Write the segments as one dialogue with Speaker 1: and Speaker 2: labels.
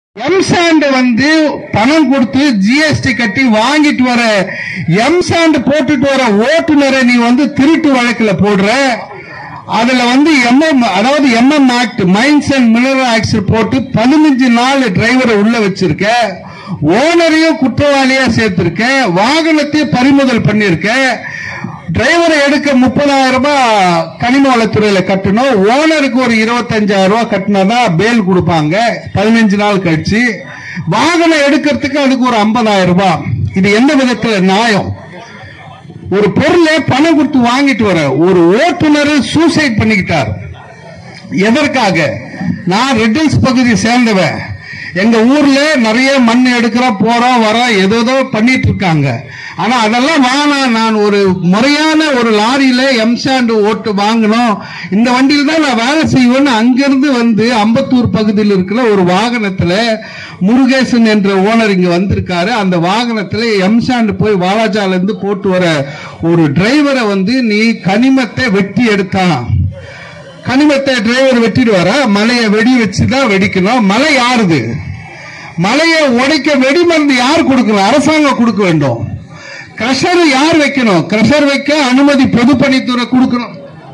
Speaker 1: M sand வந்து பணம் கொடுத்து ஜிஎஸ்டி கட்டி வாங்கிட்டு வர எம்சாண்ட் போட்டுட்டு வர ஓட்டுநரை நீ வந்து திருட்டு வழக்குல போடுற அதுல வந்து எம்எம் அதாவது MM act mines and mineral act போட்டு பதினஞ்சு நாள் டிரைவரை உள்ள வச்சிருக்க ஓனரையும் குற்றவாளியா சேர்த்திருக்க வாகனத்தை பறிமுதல் பண்ணிருக்க டிரைவரை எடுக்க முப்பதாயிரம் ரூபாய் கனிம வளத்துறையில கட்டணும் ஓனருக்கு ஒரு இருபத்தஞ்சாயிரம் ரூபாய் கட்டினாதான் பேல் கொடுப்பாங்க பதினஞ்சு நாள் கழிச்சு வாகனம் எடுக்கிறதுக்கு அதுக்கு ஒரு ஐம்பதாயிரம் ரூபாய் இது எந்த விதத்துல நியாயம் ஒரு பொருளை பணம் கொடுத்து வாங்கிட்டு வர ஒரு ஓட்டுநர் சூசைட் பண்ணிக்கிட்டார் எதற்காக நான் ரெட்டில்ஸ் பகுதியை சேர்ந்தவன் எங்க ஊர்ல நிறைய மண் எடுக்கிறோம் போறோம் வரோம் ஏதோ பண்ணிட்டு இருக்காங்க ஆனா அதெல்லாம் வேணாம் நான் ஒரு முறையான ஒரு லாரியில எம்சாண்ட் ஓட்டு வாங்கணும் இந்த வண்டியில தான் நான் வேலை செய்வேன்னு அங்கிருந்து வந்து அம்பத்தூர் பகுதியில் இருக்கிற ஒரு வாகனத்துல முருகேசன் என்ற ஓனர் இங்க வந்திருக்காரு அந்த வாகனத்துல எம்சாண்ட் போய் வாலாஜால இருந்து போட்டு வர ஒரு டிரைவரை வந்து நீ கனிமத்தை வெட்டி எடுத்தான் கனிமத்தை டிரைவர் வெட்டிடுவாரா மலையை வெடி வச்சுதான் வெடிக்கணும் மலை யாருது மலையை உடைக்க வெடிமருந்து யார் கொடுக்கணும் அரசாங்கம் கொடுக்க வேண்டும் கிரஷர் யார் வைக்கணும் கிரஷர் வைக்க அனுமதி பொதுப்பணித்துறை கொடுக்கணும்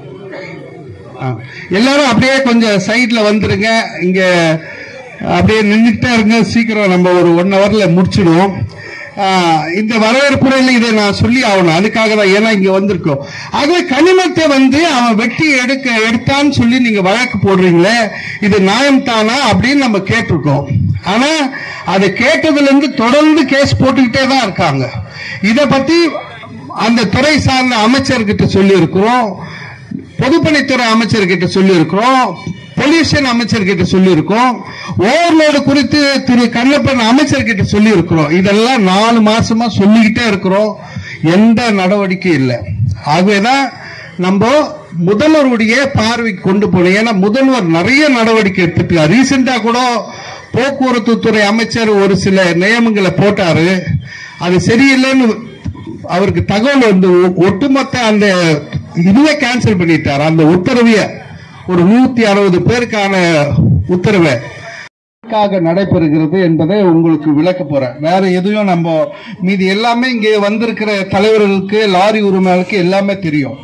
Speaker 1: ஆ. எல்லாரும் அப்படியே கொஞ்சம் சைட்ல வந்துருங்க இங்க அப்படியே நின்றுட்டே இருங்க சீக்கிரம் நம்ம ஒரு ஒன் ஹவர்ல முடிச்சிடுவோம் ஆ, இந்த வரவேற்புரையில் இதை நான் சொல்லி ஆகணும் அதுக்காக தான் ஏன்னா இங்க வந்திருக்கோம் ஆகவே கனிமத்தை வந்து அவன் வெட்டி எடுக்க எடுத்தான்னு சொல்லி நீங்க வழக்கு போடுறீங்களே இது நியாயம் தானா அப்படின்னு நம்ம கேட்டிருக்கோம் ஆனா அதை கேட்டதுல இருந்து தொடர்ந்து கேஸ் போட்டுக்கிட்டே தான் இருக்காங்க இத பத்தி அந்த துறை சார்ந்த அமைச்சர்கிட்ட சொல்லி இருக்கிறோம் பொதுப்பணித்துறை அமைச்சர்கிட்ட சொல்லி இருக்கிறோம் பொல்யூஷன் அமைச்சர்கிட்ட சொல்லி இருக்கோம் ஓவர்லோடு குறித்து திரு கண்ணப்பன் அமைச்சர்கிட்ட சொல்லி இருக்கிறோம் இதெல்லாம் நாலு மாசமா சொல்லிக்கிட்டே இருக்கிறோம் எந்த நடவடிக்கை இல்லை ஆகவேதான் நம்ம முதல்வருடைய பார்வைக்கு கொண்டு போனோம் ஏன்னா முதல்வர் நிறைய நடவடிக்கை எடுத்துட்டு ரீசெண்டா கூட போக்குவரத்து துறை அமைச்சர் ஒரு சில நியமங்களை போட்டாரு அது சரியில்லைன்னு அவருக்கு தகவல் வந்து ஒ- ஒட்டுமொத்த அந்த இதுவே கேன்சல் பண்ணிட்டார் அந்த உத்தரவைய ஒரு நூத்தி அறுபது பேருக்கான உத்தரவை எதற்காக நடைபெறுகிறது என்பதை உங்களுக்கு விளக்க போறேன் வேற எதுவும் நம்ம மீதி எல்லாமே இங்கே வந்திருக்கிற தலைவர்களுக்கு லாரி உரிமையாளருக்கு எல்லாமே தெரியும்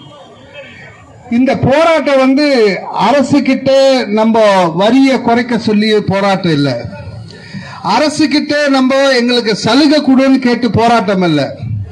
Speaker 1: இந்த போராட்டம் வந்து அரசு கிட்ட நம்ம வரியை குறைக்க சொல்லி போராட்டம் இல்லை அரசு கிட்ட நம்ம எங்களுக்கு சலுகை கொடுன்னு கேட்டு போராட்டம் இல்லை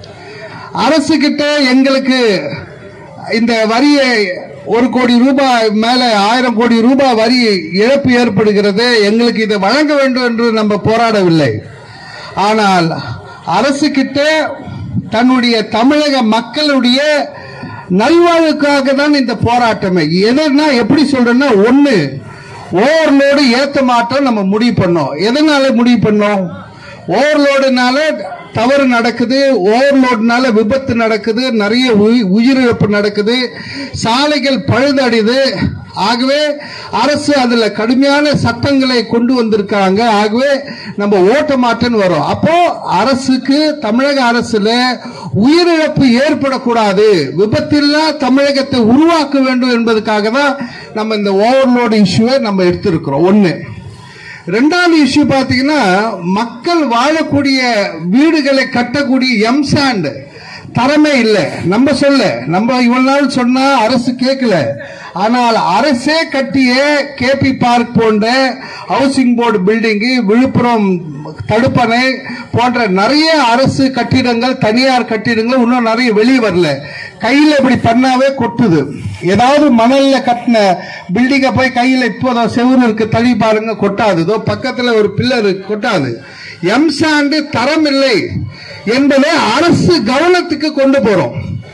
Speaker 1: அரசு கிட்ட எங்களுக்கு இந்த வரியை ஒரு கோடி ரூபாய் மேல ஆயிரம் கோடி ரூபாய் வரி இழப்பு ஏற்படுகிறது எங்களுக்கு இதை வழங்க வேண்டும் என்று நம்ம போராடவில்லை ஆனால் அரசு கிட்ட தன்னுடைய தமிழக மக்களுடைய நல்வாழ்வுக்காக தான் இந்த போராட்டமே எதுனா எப்படி சொல்றேன்னா ஒண்ணு ஓவர்லோடு ஏத்த மாட்டோம் நம்ம முடிவு பண்ணோம் எதனால முடிவு பண்ணோம் ஓவர்லோடுனால தவறு நடக்குது ஓவர்லோடுனால விபத்து நடக்குது நிறைய உயி- உயிரிழப்பு நடக்குது சாலைகள் பழுதடையுது ஆகவே அரசு அதுல கடுமையான சட்டங்களை கொண்டு வந்திருக்காங்க ஆகவே நம்ம ஓட்ட மாட்டேன்னு வரோம் அப்போ அரசுக்கு தமிழக அரசுல உயிரிழப்பு ஏற்படக்கூடாது விபத்தில்லா தமிழகத்தை உருவாக்க வேண்டும் என்பதற்காக தான் நம்ம இந்த ஓவர்லோடு இஷ்யூவை நம்ம எடுத்திருக்கிறோம் ஒண்ணு ரெண்டாவது இஷ்யூ பாத்தீங்கன்னா மக்கள் வாழக்கூடிய வீடுகளை கட்டக்கூடிய எம்சாண்ட் தரமே இல்லை நம்ம சொல்ல நம்ம இவ்வளவு நாள் சொன்னா அரசு கேட்கல ஆனால் அரசே கட்டிய கேபி பார்க் போன்ற ஹவுசிங் போர்டு பில்டிங் விழுப்புரம் தடுப்பணை போன்ற நிறைய அரசு கட்டிடங்கள் தனியார் கட்டிடங்கள் இன்னும் நிறைய வெளியே வரல கையில இப்படி பண்ணாவே கொட்டுது ஏதாவது மணல்ல கட்டின பில்டிங்க போய் கையில இப்போதோ செவுரு இருக்கு தள்ளி பாருங்க கொட்டாது இதோ பக்கத்துல ஒரு பில்லர் கொட்டாது எம்சாண்டு தரம் இல்லை என்பதை அரசு கவனத்துக்கு கொண்டு போறோம்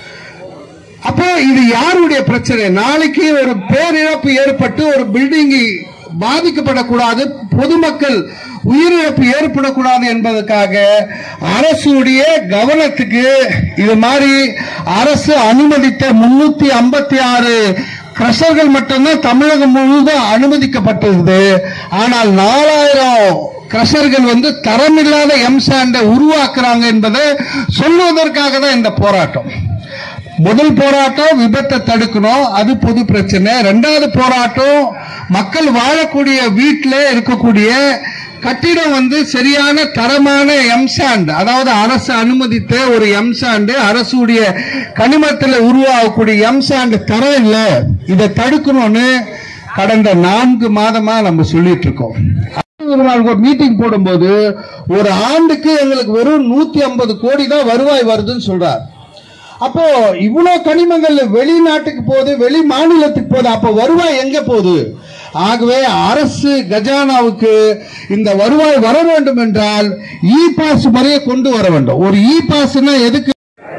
Speaker 1: அப்போ இது யாருடைய பிரச்சனை நாளைக்கு ஒரு பேரிழப்பு ஏற்பட்டு ஒரு பில்டிங் பாதிக்கப்படக்கூடாது பொதுமக்கள் உயிரிழப்பு ஏற்படக்கூடாது என்பதற்காக அரசுடைய கவனத்துக்கு இது மாதிரி அரசு அனுமதித்த முன்னூத்தி ஐம்பத்தி ஆறு கிரஷர்கள் மட்டும்தான் தமிழகம் முழுவதும் அனுமதிக்கப்பட்டிருக்குது ஆனால் நாலாயிரம் கிரஷர்கள் வந்து தரமில்லாத எம்சாண்டை உருவாக்குறாங்க என்பதை சொல்லுவதற்காக தான் இந்த போராட்டம் முதல் போராட்டம் விபத்தை தடுக்கணும் அது பொது பிரச்சனை ரெண்டாவது போராட்டம் மக்கள் வாழக்கூடிய வீட்டில் இருக்கக்கூடிய கட்டிடம் வந்து சரியான தரமான எம்சாண்ட் அதாவது அரசு அனுமதித்த ஒரு எம்சாண்ட் அரசுடைய கனிமத்தில் உருவாகக்கூடிய எம்சாண்ட் தரம் இல்ல இதை தடுக்கணும்னு கடந்த நான்கு மாதமா நம்ம சொல்லிட்டு இருக்கோம் ஒரு நாள் ஒரு மீட்டிங் போடும்போது ஒரு ஆண்டுக்கு எங்களுக்கு வெறும் நூத்தி ஐம்பது கோடி தான் வருவாய் வருதுன்னு சொல்றார் அப்போ இவ்வளவு கனிமங்கள் வெளிநாட்டுக்கு போகுது வெளி மாநிலத்துக்கு போகுது அப்போ வருவாய் எங்க போகுது ஆகவே அரசு கஜானாவுக்கு இந்த வருவாய் வர வேண்டும் என்றால் இ பாஸ் முறையை கொண்டு வர வேண்டும் ஒரு இ பாஸ்னா எதுக்கு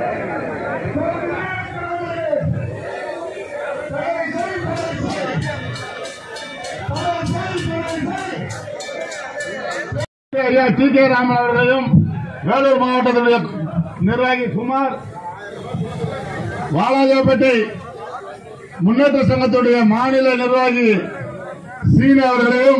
Speaker 2: ஐயா டி கே ராமன் அவர்களையும் வேலூர் மாவட்டத்தினுடைய நிர்வாகி குமார் வாலாஜாப்பேட்டை முன்னேற்ற சங்கத்துடைய மாநில நிர்வாகி சீனு அவர்களையும்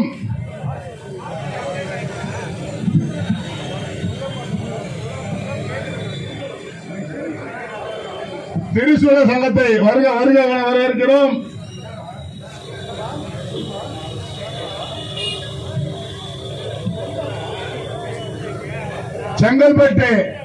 Speaker 2: திரிசூல சங்கத்தை வருக வருக என வரவேற்கிறோம் செங்கல்பட்டு